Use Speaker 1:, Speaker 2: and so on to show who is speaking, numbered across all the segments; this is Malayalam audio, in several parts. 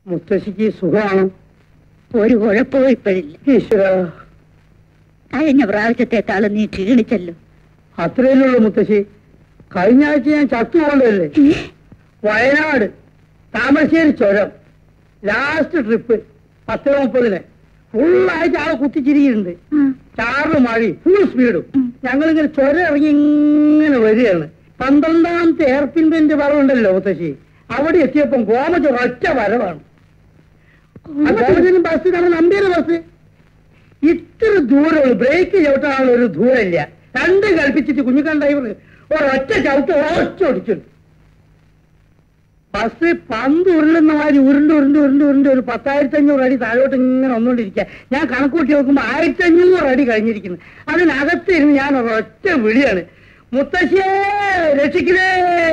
Speaker 1: മുത്തശ്ശിക്ക് സുഖമാണ്
Speaker 2: ഒരു കുഴപ്പവും ഇപ്പോഴില്ല
Speaker 1: ഈശ്വര
Speaker 2: കഴിഞ്ഞ പ്രാവശ്യത്തെക്കാളും നീ ക്ഷീണിച്ചല്ലോ
Speaker 1: അത്രയല്ലേ ഉള്ളൂ മുത്തശ്ശി കഴിഞ്ഞ ആഴ്ച ഞാൻ ചത്തുകൊണ്ടല്ലേ വയനാട് താമരശ്ശേരി ചുരം ലാസ്റ്റ് ട്രിപ്പ് പത്ത് മുപ്പതിന് ഫുള്ളായിട്ട് ആളെ കുത്തിച്ചിരിക്കുന്നുണ്ട് ചാറില് മഴയും ഫുൾ സ്പീഡും ഞങ്ങളിങ്ങനെ ചുരം ഇറങ്ങി ഇങ്ങനെ വരികയാണ് പന്ത്രണ്ടാമത്തെ എയർപിൻ ബെഞ്ച് വളവുണ്ടല്ലോ മുത്തശ്ശി അവിടെ എത്തിയപ്പം ഗോമച്ച് ഒറ്റ വരവാണ് ആ ഗോമച്ചിന് ബസ് നമ്മൾ നമ്പിയുടെ ബസ് ഇത്ര ദൂരം ബ്രേക്ക് ചവിട്ടാനുള്ള ഒരു ദൂരമില്ല രണ്ട് കൽപ്പിച്ചിട്ട് കുഞ്ഞിക്കൻ ഡ്രൈവർ ഒരൊറ്റ ചവിട്ട് ഒറ്റ ഓടിച്ചു ബസ് പന്ത് ഉരുളുന്ന മാതിരി ഉരുണ്ട് ഉരുണ്ട് ഉരുണ്ട് ഉരുണ്ട് ഒരു പത്തായിരത്തി അഞ്ഞൂറ് അടി താഴോട്ട് ഇങ്ങനെ വന്നുകൊണ്ടിരിക്കുക ഞാൻ കണക്കൂട്ടി നോക്കുമ്പോൾ ആയിരത്തി അഞ്ഞൂറ് അടി കഴിഞ്ഞിരിക്കുന്നു അതിനകത്ത് ഇരുന്ന് ഞാൻ ഒരൊറ്റ വിളിയാണ് മുത്തശ്ശിയെ രക്ഷിക്കണേ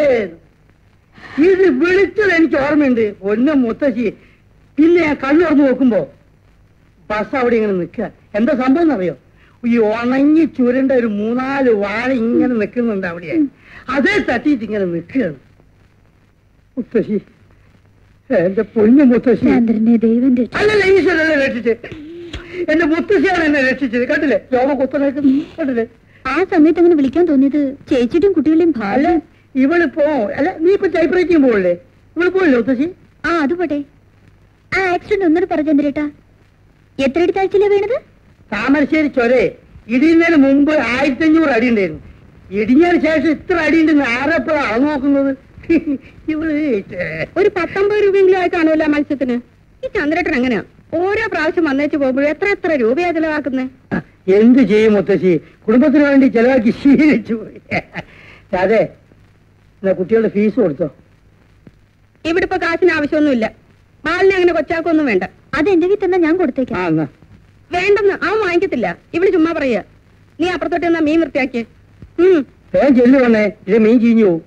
Speaker 1: ഇത് വിളിച്ചത് എനിക്ക് ഓർമ്മയുണ്ട് ഒന്ന് മുത്തശ്ശി പിന്നെ ഞാൻ കണ്ണുറന്ന് നോക്കുമ്പോ ബസ് അവിടെ ഇങ്ങനെ നിൽക്കുക എന്താ സംഭവം എന്നറിയോ ഈ ഉണങ്ങി ചുരുണ്ട ഒരു മൂന്നാല് വാഴ ഇങ്ങനെ നിൽക്കുന്നുണ്ട് അവിടെ അതേ തട്ടിയിട്ട് ഇങ്ങനെ നിൽക്കുകയാണ് മുത്തശ്ശി എന്റെ പൊന്നു മുത്തശ്ശി
Speaker 2: ചന്ദ്രനെ ദൈവം രക്ഷിച്ചു.
Speaker 1: അല്ലല്ല ഈശ്വരല്ലേ രക്ഷിച്ച് എന്റെ മുത്തശ്ശിയാണ് എന്നെ രക്ഷിച്ചത് കണ്ടില്ലേ രോമ കുത്തനേക്ക് കണ്ടില്ലേ
Speaker 2: ആ സമയത്ത് അങ്ങനെ വിളിക്കാൻ തോന്നിയത് ചേച്ചിയുടെയും കുട്ടികളുടെയും
Speaker 1: അല്ല
Speaker 2: ഭാര്യ
Speaker 1: ഇവളിപ്പോ അല്ല നീ ഇപ്പൊ ടൈപ്പ് റൈറ്റിംഗ് പോകല്ലേ ഇവള് പോയില്ലേ മുത്തശ്ശി
Speaker 2: ആ അത് പോട്ടെ ആ ആക്സിഡന്റ് ഒന്നൂടെ പറ ചന്ദ്രേട്ടാ എത്ര അടി താഴ്ചയിലാ വീണത്
Speaker 1: താമരശ്ശേരി ചൊരേ ഇടിയുന്നതിന് മുമ്പ് ആയിരത്തി അഞ്ഞൂറ് അടി ഉണ്ടായിരുന്നു ഇടിഞ്ഞതിന് ശേഷം ഇത്ര അടി ഉണ്ടെന്ന് ആരെപ്പോഴാണ് അളന്നു നോക്കുന്നത് ഇവള്
Speaker 3: ഒരു പത്തൊമ്പത് രൂപയെങ്കിലും ആയി കാണുമല്ലോ ആ മത്സ്യത്തിന് ഈ ചന്ദ്രേട്ടൻ എങ്ങനെയാ ഓരോ പ്രാവശ്യം വന്നേച്ച് പോകുമ്പോഴും എത്ര എത്ര രൂപയാ ചെലവാക്കുന്നത്
Speaker 1: എന്ത് ചെയ്യും മുത്തശ്ശി കുടുംബത്തിന് വേണ്ടി ചെലവാക്കി ശീലിച്ചു പോയി അതെ എന്നാ കുട്ടികളുടെ ഫീസ് കൊടുത്തോ
Speaker 3: ഇവിടെ ഇപ്പൊ കാശിന് ആവശ്യമൊന്നുമില്ല ബാലിനെ അങ്ങനെ കൊച്ചാക്കൊന്നും വേണ്ട
Speaker 2: അത് എന്റെ വീട്ടിൽ തന്നെ ഞാൻ
Speaker 1: ആ
Speaker 2: കൊടുത്തേക്കാം
Speaker 1: എന്നാ
Speaker 3: വേണ്ടെന്ന് അവൻ വാങ്ങിക്കത്തില്ല ഇവള് ചുമ്മാ പറയാ നീ അപ്പുറത്തോട്ട് എന്നാ മീൻ വൃത്തിയാക്കിയേ ഉം
Speaker 1: വേഗം ചെല്ലു വന്നേ ഇത് മീൻ ചീഞ്ഞു പോവും